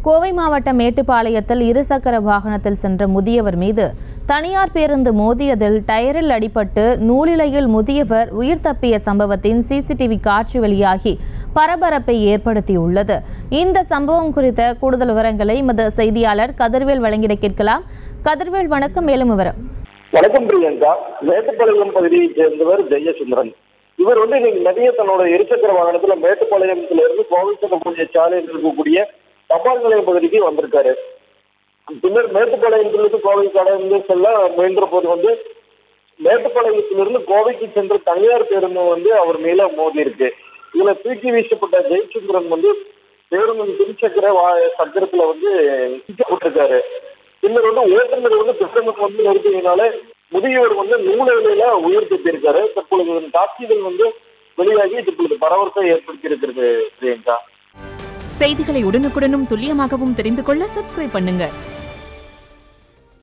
கோவை மாவட்டம் மேட்டுப்பாளையத்தில் இருசக்கர வாகனத்தில் சென்ற முதியவர் மீது தனியார் பேருந்து மோதியதில் டயரில் அடிபட்டு நூலிலையில் முதியவர் உயிர் தப்பிய சம்பவத்தின் சிசிடிவி காட்சி வெளியாகி பரபரப்பை ஏற்படுத்தியுள்ளது இந்த சம்பவம் குறித்த கூடுதல் விவரங்களை எமது செய்தியாளர் கதிர்வேல் வழங்கிட கேட்கலாம் கதிர்வேல் வணக்கம் மேலும் விவரம் வணக்கம் பிரியங்கா மேட்டுப்பாளையம் பகுதியைச் சேர்ந்தவர் ஜெயசுந்தரன் இவர் வந்து இன்னைக்கு மதிய தன்னோட இருசக்கர வாகனத்துல மேட்டுப்பாளையத்துல இருந்து கோவை செல்லக்கூடிய சாலையில் இருக்கக்கூடிய தபால் நிலையம் பகுதிக்கு வந்திருக்காரு பின்னர் மேட்டுப்பாளையத்திலிருந்து கோவை கடந்து செல்ல முயன்ற போது வந்து மேட்டுப்பாளையத்திலிருந்து கோவைக்கு சென்ற தனியார் பேருந்து வந்து அவர் மேல மோதி இருக்கு இதுல தூக்கி வீசப்பட்ட ஜெயசுந்தரன் வந்து பேருந்தின் திருச்சக்கர வா- சக்கரத்துல வந்து சிக்கப்பட்டிருக்காரு பின்னர் வந்து ஓட்டுநர் வந்து பேருந்து வந்து நிறுத்தியதுனால முதியவர் வந்து நூலிலையில உயிர் தப்பியிருக்காரு தற்பொழுது இதன் காட்சிகள் வந்து வெளியாகி தற்பொழுது பரபரப்பை ஏற்படுத்தி இருக்கிறது பிரியங்கா செய்திகளை உடனுக்குடனும் துல்லியமாகவும் தெரிந்து கொள்ள சப்ஸ்கிரைப் பண்ணுங்க